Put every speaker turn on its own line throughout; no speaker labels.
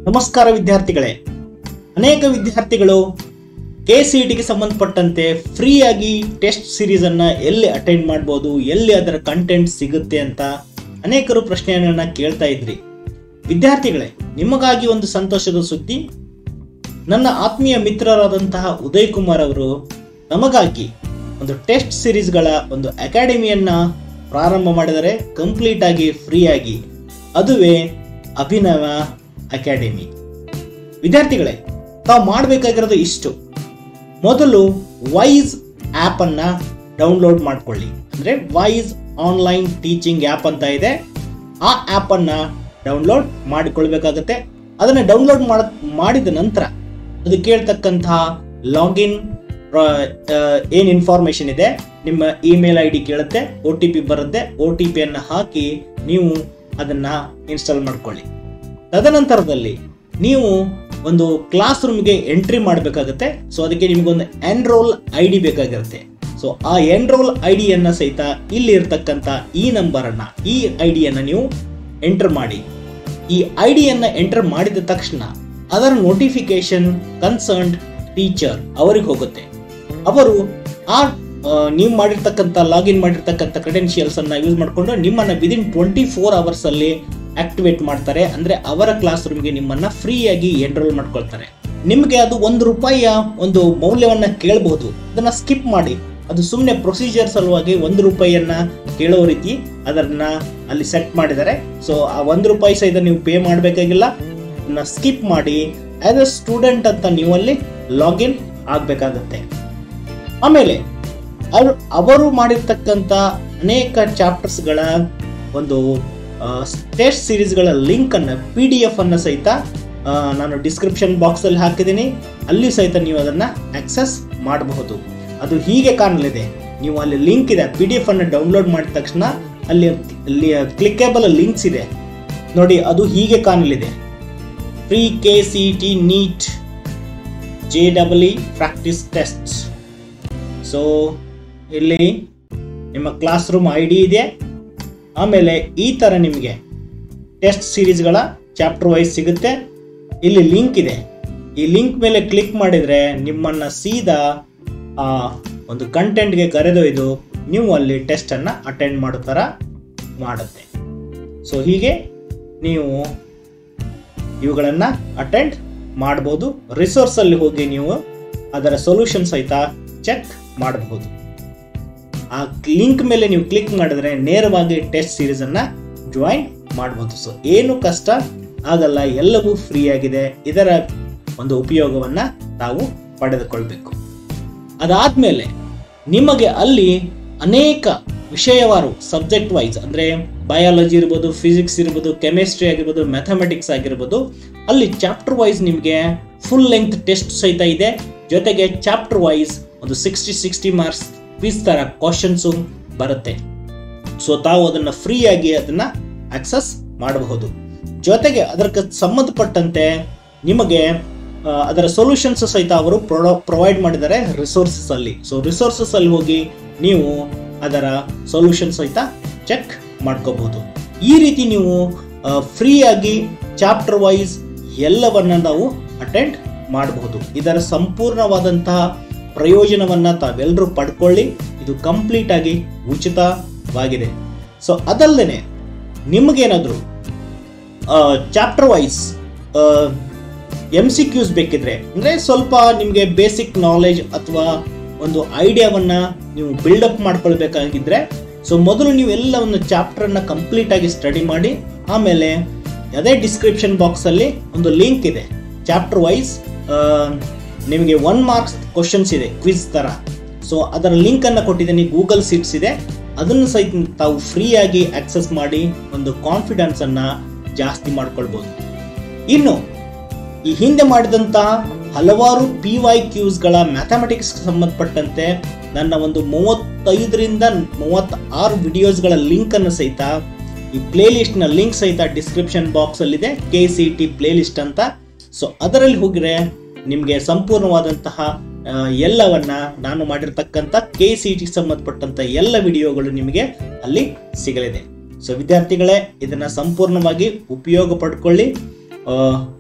ನಮಸ್ಕಾರ ವಿದ್ಯಾರ್ಥಿಗಳೇ ಅನೇಕ ವಿದ್ಯಾರ್ಥಿಗಳು ಕೆ ಸಿ ಟಿಗೆ ಸಂಬಂಧಪಟ್ಟಂತೆ ಫ್ರೀಯಾಗಿ ಟೆಸ್ಟ್ ಸಿರೀಸ್ ಅನ್ನ ಎಲ್ಲಿ ಅಟೆಂಡ್ ಮಾಡ್ಬೋದು ಎಲ್ಲಿ ಅದರ ಕಂಟೆಂಟ್ ಸಿಗುತ್ತೆ ಅಂತ ಅನೇಕರು ಪ್ರಶ್ನೆಯನ್ನ ಕೇಳ್ತಾ ಇದ್ರಿ ವಿದ್ಯಾರ್ಥಿಗಳೇ ನಿಮಗಾಗಿ ಒಂದು ಸಂತೋಷದ ಸುದ್ದಿ ನನ್ನ ಆತ್ಮೀಯ ಮಿತ್ರರಾದಂತಹ ಉದಯ್ ಕುಮಾರ್ ಅವರು ನಮಗಾಗಿ ಒಂದು ಟೆಸ್ಟ್ ಸಿರೀಸ್ಗಳ ಒಂದು ಅಕಾಡೆಮಿಯನ್ನ ಪ್ರಾರಂಭ ಮಾಡಿದರೆ ಕಂಪ್ಲೀಟ್ ಆಗಿ ಫ್ರೀ ಆಗಿ ಅದುವೇ ಅಭಿನವ ಅಕಾಡೆಮಿ ವಿದ್ಯಾರ್ಥಿಗಳೇ ತಾವು ಮಾಡಬೇಕಾಗಿರೋದು ಇಷ್ಟು ಮೊದಲು ವೈಸ್ ಆ್ಯಪ್ ಅನ್ನ ಡೌನ್ಲೋಡ್ ಮಾಡ್ಕೊಳ್ಳಿ ಅಂದರೆ ವೈಸ್ ಆನ್ಲೈನ್ ಟೀಚಿಂಗ್ ಆ್ಯಪ್ ಅಂತ ಇದೆ ಆ ಆ್ಯಪ್ ಅನ್ನ ಡೌನ್ಲೋಡ್ ಮಾಡಿಕೊಳ್ಬೇಕಾಗತ್ತೆ ಅದನ್ನ ಡೌನ್ಲೋಡ್ ಮಾಡ ಮಾಡಿದ ನಂತರ ಅದು ಕೇಳ್ತಕ್ಕಂತಹ ಲಾಗಿನ್ ಏನು ಇನ್ಫಾರ್ಮೇಶನ್ ಇದೆ ನಿಮ್ಮ ಇಮೇಲ್ ಐ ಡಿ ಕೇಳುತ್ತೆ ಒ ಟಿ ಪಿ ಬರುತ್ತೆ ಒ ಟಿ ಪಿಯನ್ನು ಹಾಕಿ ನೀವು ಅದನ್ನ ಇನ್ಸ್ಟಾಲ್ ಮಾಡ್ಕೊಳ್ಳಿ ತದನಂತರದಲ್ಲಿ ನೀವು ಒಂದು ಕ್ಲಾಸ್ ರೂಮ್ಗೆ ಎಂಟ್ರಿ ಮಾಡಬೇಕಾಗುತ್ತೆ ಸೊ ಅದಕ್ಕೆ ನಿಮಗೊಂದು ಎನ್ರೋಲ್ ಐ ಡಿ ಬೇಕಾಗಿರುತ್ತೆ ಸೊ ಆ ಎನ್ರೋಲ್ ಐ ಡಿಯನ್ನು ಸಹಿತ ಇಲ್ಲಿ ಇರ್ತಕ್ಕಂಥ ಈ ನಂಬರನ್ನು ಈ ಐ ಡಿಯನ್ನು ನೀವು ಎಂಟರ್ ಮಾಡಿ ಈ ಐ ಡಿಯನ್ನು ಎಂಟರ್ ಮಾಡಿದ ತಕ್ಷಣ ಅದರ ನೋಟಿಫಿಕೇಶನ್ ಕನ್ಸರ್ನ್ಡ್ ಟೀಚರ್ ಅವರಿಗೆ ಹೋಗುತ್ತೆ ಅವರು ಆ ಆ, ನೀವು ಮಾಡಿರ್ತಕ್ಕಂಥ ಲಾಗಿನ್ ಮಾಡಿರ್ತಕ್ಕಂಥ ಕ್ರೆಡೆನ್ಷಿಯಲ್ಸ್ ಅನ್ನ ಯೂಸ್ ಮಾಡಿಕೊಂಡು ನಿಮ್ಮನ್ನ ವಿದಿನ್ ಟ್ವೆಂಟಿ ಫೋರ್ ಅವರ್ಸ್ ಅಲ್ಲಿ ಆಕ್ಟಿವೇಟ್ ಮಾಡ್ತಾರೆ ಅಂದ್ರೆ ಅವರ ಕ್ಲಾಸ್ ರೂಮ್ಗೆ ನಿಮ್ಮನ್ನ ಫ್ರೀಯಾಗಿ ಎನ್ರೋಲ್ ಮಾಡ್ಕೊಳ್ತಾರೆ ನಿಮಗೆ ಅದು ಒಂದು ರೂಪಾಯಿಯ ಒಂದು ಮೌಲ್ಯವನ್ನ ಕೇಳಬಹುದು ಅದನ್ನ ಸ್ಕಿಪ್ ಮಾಡಿ ಅದು ಸುಮ್ಮನೆ ಪ್ರೊಸೀಜರ್ ಸಲುವಾಗಿ ಒಂದು ರೂಪಾಯಿಯನ್ನ ಕೇಳೋ ರೀತಿ ಅದನ್ನ ಅಲ್ಲಿ ಸೆಟ್ ಮಾಡಿದ್ದಾರೆ ಸೊ ಆ ಒಂದು ರೂಪಾಯಿ ಸಹಿತ ನೀವು ಪೇ ಮಾಡಬೇಕಾಗಿಲ್ಲ ಅದನ್ನ ಸ್ಕಿಪ್ ಮಾಡಿ ಆಸ್ ಅ ಸ್ಟೂಡೆಂಟ್ ಅಂತ ನೀವು ಅಲ್ಲಿ ಲಾಗಿನ್ ಆಗಬೇಕಾಗತ್ತೆ ಆಮೇಲೆ ಅವ್ರು ಅವರು ಮಾಡಿರ್ತಕ್ಕಂಥ ಅನೇಕ ಚಾಪ್ಟರ್ಸ್ಗಳ ಒಂದು ಟೆಸ್ಟ್ ಸಿರೀಸ್ಗಳ ಲಿಂಕ್ ಅನ್ನ ಪಿ ಡಿ ಎಫ್ ಅನ್ನ ಸಹಿತ ಆ, ನಾನು ಡಿಸ್ಕ್ರಿಪ್ಷನ್ ಬಾಕ್ಸ್ ಅಲ್ಲಿ ಹಾಕಿದ್ದೀನಿ ಅಲ್ಲಿ ಸಹಿತ ನೀವು ಅದನ್ನ ಆಕ್ಸೆಸ್ ಮಾಡಬಹುದು ಅದು ಹೀಗೆ ಕಾಣಲಿದೆ ನೀವು ಅಲ್ಲಿ ಲಿಂಕ್ ಇದೆ ಪಿ ಡಿ ಎಫ್ ಅನ್ನು ಡೌನ್ಲೋಡ್ ಮಾಡಿದ ತಕ್ಷಣ ಅಲ್ಲಿ ಅಲ್ಲಿ ಕ್ಲಿಕೇಬಲ್ ಲಿಂಕ್ಸ್ ಇದೆ ನೋಡಿ ಅದು ಹೀಗೆ ಕಾಣಲಿದೆ pre K C T NEET J double E practice test so ಇಲ್ಲಿ ನಿಮ್ಮ ಕ್ಲಾಸ್ ರೂಮ್ ಐ ಡಿ ಇದೆ ಆಮೇಲೆ ಈ ಥರ ನಿಮಗೆ ಟೆಸ್ಟ್ ಸಿರೀಸ್ಗಳ ಚಾಪ್ಟರ್ ವೈಸ್ ಸಿಗುತ್ತೆ ಇಲ್ಲಿ ಲಿಂಕ್ ಇದೆ ಈ ಲಿಂಕ್ ಮೇಲೆ ಕ್ಲಿಕ್ ಮಾಡಿದರೆ ನಿಮ್ಮನ್ನು ಸೀದಾ ಆ ಒಂದು ಕಂಟೆಂಟ್ಗೆ ಕರೆದೊಯ್ದು ನೀವು ಅಲ್ಲಿ ಟೆಸ್ಟನ್ನು ಅಟೆಂಡ್ ಮಾಡೋ ಥರ ಮಾಡುತ್ತೆ ಸೊ ಹೀಗೆ ನೀವು ಇವುಗಳನ್ನು ಅಟೆಂಡ್ ಮಾಡ್ಬೋದು ರಿಸೋರ್ಸ್ ಅಲ್ಲಿ ಹೋಗಿ ನೀವು ಅದರ ಸೊಲ್ಯೂಷನ್ ಸಹಿತ ಚೆಕ್ ಮಾಡಬಹುದು ಆ ಲಿಂಕ್ ಮೇಲೆ ನೀವು ಕ್ಲಿಕ್ ಮಾಡಿದ್ರೆ ನೇರವಾಗಿ ಟೆಸ್ಟ್ ಸೀರೀಸ್ ಅನ್ನ ಜಾಯಿನ್ ಮಾಡಬಹುದು ಸೊ ಏನು ಕಷ್ಟ ಆಗಲ್ಲ ಎಲ್ಲವೂ ಫ್ರೀ ಆಗಿದೆ ಇದರ ಒಂದು ಉಪಯೋಗವನ್ನ ತಾವು ಪಡೆದುಕೊಳ್ಬೇಕು ಅದಾದ್ಮೇಲೆ ನಿಮಗೆ ಅಲ್ಲಿ ಅನೇಕ ವಿಷಯವಾರು ಸಬ್ಜೆಕ್ಟ್ ವೈಸ್ ಅಂದ್ರೆ ಬಯಾಲಜಿ ಇರ್ಬೋದು ಫಿಸಿಕ್ಸ್ ಇರ್ಬೋದು ಕೆಮಿಸ್ಟ್ರಿ ಆಗಿರ್ಬೋದು ಮ್ಯಾಥಮೆಟಿಕ್ಸ್ ಆಗಿರ್ಬೋದು ಅಲ್ಲಿ ಚಾಪ್ಟರ್ ವೈಸ್ ನಿಮಗೆ ಫುಲ್ ಲೆಂತ್ ಟೆಸ್ಟ್ ಸಹಿತ ಇದೆ ಜೊತೆಗೆ ಚಾಪ್ಟರ್ ವೈಸ್ ಒಂದು ಸಿಕ್ಸ್ಟಿ ಸಿಕ್ಸ್ಟಿ ಮಾರ್ಕ್ಸ್ ಕ್ವಿಸ್ ತರ ಕ್ವಶನ್ಸು ಬರುತ್ತೆ ಸೊ ತಾವು ಅದನ್ನ ಫ್ರೀ ಆಗಿ ಅದನ್ನ ಆಕ್ಸಸ್ ಮಾಡಬಹುದು ಜೊತೆಗೆ ಅದಕ್ಕೆ ಸಂಬಂಧಪಟ್ಟಂತೆ ನಿಮಗೆ ಆ, ಅದರ ಸೊಲ್ಯೂಷನ್ಸ್ ಸಹಿತ ಅವರು ಪ್ರೊವೈಡ್ ಮಾಡಿದ್ದಾರೆ ರಿಸೋರ್ಸಸ್ ಅಲ್ಲಿ ಸೊ ರಿಸೋರ್ಸಸ್ ಅಲ್ಲಿ ಹೋಗಿ ನೀವು ಅದರ ಸೊಲ್ಯೂಷನ್ ಸಹಿತ ಚೆಕ್ ಮಾಡ್ಕೋಬಹುದು ಈ ರೀತಿ ನೀವು ಫ್ರೀ ಆಗಿ ಚಾಪ್ಟರ್ ವೈಸ್ ಎಲ್ಲವನ್ನ ನಾವು ಅಟೆಂಡ್ ಮಾಡಬಹುದು ಇದರ ಸಂಪೂರ್ಣವಾದಂತಹ ಪ್ರಯೋಜನವನ್ನ ತಾವೆಲ್ಲರೂ ಪಡ್ಕೊಳ್ಳಿ ಇದು ಕಂಪ್ಲೀಟ್ ಆಗಿ ಉಚಿತವಾಗಿದೆ ಸೊ ಅದಲ್ಲದೆ ನಿಮಗೇನಾದರೂ chapter wise M C Qs ಬೇಕಿದ್ರೆ ಅಂದರೆ ಸ್ವಲ್ಪ ನಿಮಗೆ ಬೇಸಿಕ್ ನಾಲೆಜ್ ಅಥವಾ ಒಂದು ಐಡಿಯಾವನ್ನ ನೀವು ಬಿಲ್ಡಪ್ ಮಾಡ್ಕೊಳ್ಬೇಕಾಗಿದ್ರೆ ಸೊ ಮೊದಲು ನೀವು ಎಲ್ಲ ಒಂದು ಚಾಪ್ಟರ್ನ ಕಂಪ್ಲೀಟ್ ಆಗಿ ಸ್ಟಡಿ ಮಾಡಿ ಆಮೇಲೆ ಅದೇ ಡಿಸ್ಕ್ರಿಪ್ಷನ್ ಬಾಕ್ಸಲ್ಲಿ ಒಂದು ಲಿಂಕ್ ಇದೆ ಚಾಪ್ಟರ್ ವೈಸ್ ನಿಮಗೆ ಒನ್ ಮಾರ್ಕ್ಸ್ ಕ್ವಶನ್ಸ್ ಇದೆ ಕ್ವಿಜ್ ಥರ ಸೊ ಅದರ ಲಿಂಕನ್ನು ಕೊಟ್ಟಿದ್ದೀನಿ ಗೂಗಲ್ ಸೀಟ್ಸ್ ಇದೆ ಅದನ್ನು ಸಹಿತ ತಾವು ಫ್ರೀಯಾಗಿ ಆಕ್ಸೆಸ್ ಮಾಡಿ ಒಂದು ಕಾನ್ಫಿಡೆನ್ಸನ್ನು ಜಾಸ್ತಿ ಮಾಡ್ಕೊಳ್ಬೋದು ಇನ್ನು ಈ ಹಿಂದೆ ಮಾಡಿದಂತಹ ಹಲವಾರು ಪಿ ವೈ ಕ್ಯೂಸ್ಗಳ ಮ್ಯಾಥಮೆಟಿಕ್ಸ್ ಸಂಬಂಧಪಟ್ಟಂತೆ ನನ್ನ ಒಂದು ಮೂವತ್ತೈದರಿಂದ ಮೂವತ್ತಾರು ವಿಡಿಯೋಸ್ಗಳ ಲಿಂಕ್ ಅನ್ನು ಸಹಿತ ಈ ಪ್ಲೇ ಲಿಸ್ಟ್ನ ಲಿಂಕ್ ಸಹಿತ ಡಿಸ್ಕ್ರಿಪ್ಷನ್ ಬಾಕ್ಸ್ ಅಲ್ಲಿದೆ K C T playlist ಅಂತ ಸೊ ಅದರಲ್ಲಿ ಹೋಗಿದ್ರೆ ನಿಮಗೆ ಸಂಪೂರ್ಣವಾದಂತಹ ಆ, ಎಲ್ಲವನ್ನ ನಾನು ಮಾಡಿರ್ತಕ್ಕಂಥ ಕೆ ಸಿ ಟಿ ಸಂಬಂಧಪಟ್ಟಂತ ಎಲ್ಲ ವಿಡಿಯೋಗಳು ನಿಮಗೆ ಅಲ್ಲಿ ಸಿಗಲಿದೆ ಸೊ ವಿದ್ಯಾರ್ಥಿಗಳೇ ಇದನ್ನ ಸಂಪೂರ್ಣವಾಗಿ ಉಪಯೋಗ ಪಡ್ಕೊಳ್ಳಿ ಆ,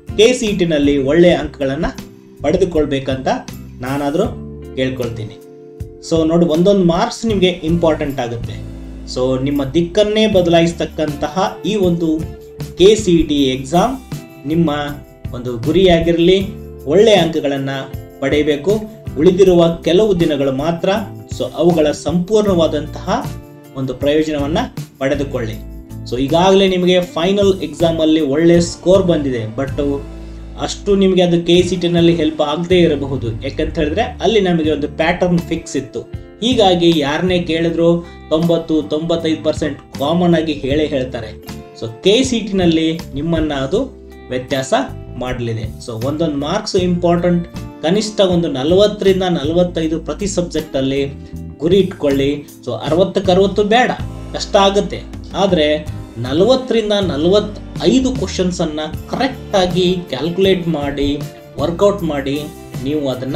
ಕೆ ಸಿ ಇ ಟಿನಲ್ಲಿ ಒಳ್ಳೆಯ ಅಂಕಗಳನ್ನು ಪಡೆದುಕೊಳ್ಬೇಕಂತ ನಾನಾದರೂ ಕೇಳ್ಕೊಳ್ತೀನಿ ಸೊ ನೋಡಿ ಒಂದೊಂದು ಮಾರ್ಕ್ಸ್ ನಿಮಗೆ ಇಂಪಾರ್ಟೆಂಟ್ ಆಗುತ್ತೆ ಸೊ ನಿಮ್ಮ ದಿಕ್ಕನ್ನೇ ಬದಲಾಯಿಸ್ತಕ್ಕಂತಹ ಈ ಒಂದು K C E T exam ನಿಮ್ಮ ಒಂದು ಗುರಿಯಾಗಿರಲಿ ಒಳ್ಳೆಯ ಅಂಕಗಳನ್ನು ಪಡೆಯಬೇಕು ಉಳಿದಿರುವ ಕೆಲವು ದಿನಗಳು ಮಾತ್ರ ಸೊ ಅವುಗಳ ಸಂಪೂರ್ಣವಾದಂತಹ ಒಂದು ಪ್ರಯೋಜನವನ್ನು ಪಡೆದುಕೊಳ್ಳಿ ಸೊ ಈಗಾಗಲೇ ನಿಮಗೆ ಫೈನಲ್ ಎಕ್ಸಾಮಲ್ಲಿ ಒಳ್ಳೆ ಸ್ಕೋರ್ ಬಂದಿದೆ ಬಟ್ ಅಷ್ಟು ನಿಮಗೆ ಅದು ಕೆ ಸಿ ಟಿನಲ್ಲಿ ಹೆಲ್ಪ್ ಆಗದೇ ಇರಬಹುದು ಯಾಕಂತ ಹೇಳಿದ್ರೆ ಅಲ್ಲಿ ನಮಗೆ ಒಂದು ಪ್ಯಾಟರ್ನ್ ಫಿಕ್ಸ್ ಇತ್ತು ಹೀಗಾಗಿ ಯಾರನ್ನೇ ಕೇಳಿದ್ರು ತೊಂಬತ್ತು ತೊಂಬತ್ತೈದು ಪರ್ಸೆಂಟ್ ಕಾಮನ್ ಆಗಿ ಹೇಳೇ ಹೇಳ್ತಾರೆ ಸೊ ಕೆ ಸಿ ಟಿನಲ್ಲಿ ನಿಮ್ಮನ್ನ ಅದು ವ್ಯತ್ಯಾಸ ಮಾಡಲಿದೆ ಸೊ ಒಂದೊಂದು ಮಾರ್ಕ್ಸ್ ಇಂಪಾರ್ಟೆಂಟ್ ಕನಿಷ್ಠ ಒಂದು ನಲವತ್ತರಿಂದ ನಲವತ್ತೈದು ಪ್ರತಿ ಸಬ್ಜೆಕ್ಟ್ ಅಲ್ಲಿ ಗುರಿ ಇಟ್ಕೊಳ್ಳಿ ಸೊ ಅರವತ್ತಕ್ಕೆ ಅರವತ್ತು ಬೇಡ ಕಷ್ಟ ಆಗುತ್ತೆ ಆದರೆ ನಲವತ್ತರಿಂದ ನಲವತ್ತೈದು ಕ್ವಶನ್ಸ್ ಅನ್ನ ಕರೆಕ್ಟ್ ಆಗಿ ಕ್ಯಾಲ್ಕುಲೇಟ್ ಮಾಡಿ ವರ್ಕೌಟ್ ಮಾಡಿ ನೀವು ಅದನ್ನ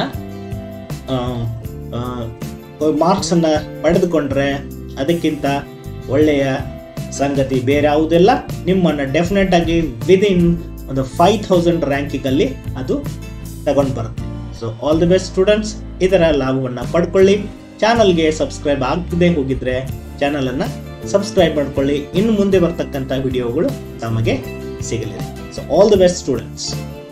ಮಾರ್ಕ್ಸ್ ಅನ್ನ ಪಡೆದುಕೊಂಡ್ರೆ ಅದಕ್ಕಿಂತ ಒಳ್ಳೆಯ ಸಂಗತಿ ಬೇರೆ ಯಾವುದಿಲ್ಲ ನಿಮ್ಮನ್ನ ಡೆಫಿನೆಟ್ ಆಗಿ ವಿದಿನ್ ಒಂದು ಫೈವ್ ಥೌಸಂಡ್ ರ್ಯಾಂಕಿಂಗಲ್ಲಿ ಅದು ತಗೊಂಡು ಬರುತ್ತೆ so all the best students ಇದರ ಲಾಭವನ್ನು ಪಡ್ಕೊಳ್ಳಿ ಚಾನಲ್ಗೆ ಸಬ್ಸ್ಕ್ರೈಬ್ ಆಗದೆ ಹೋಗಿದ್ರೆ ಚಾನಲನ್ನು ಸಬ್ಸ್ಕ್ರೈಬ್ ಮಾಡ್ಕೊಳ್ಳಿ ಇನ್ನು ಮುಂದೆ ಬರ್ತಕ್ಕಂಥ ವಿಡಿಯೋಗಳು ತಮಗೆ ಸಿಗಲಿದೆ so all the best students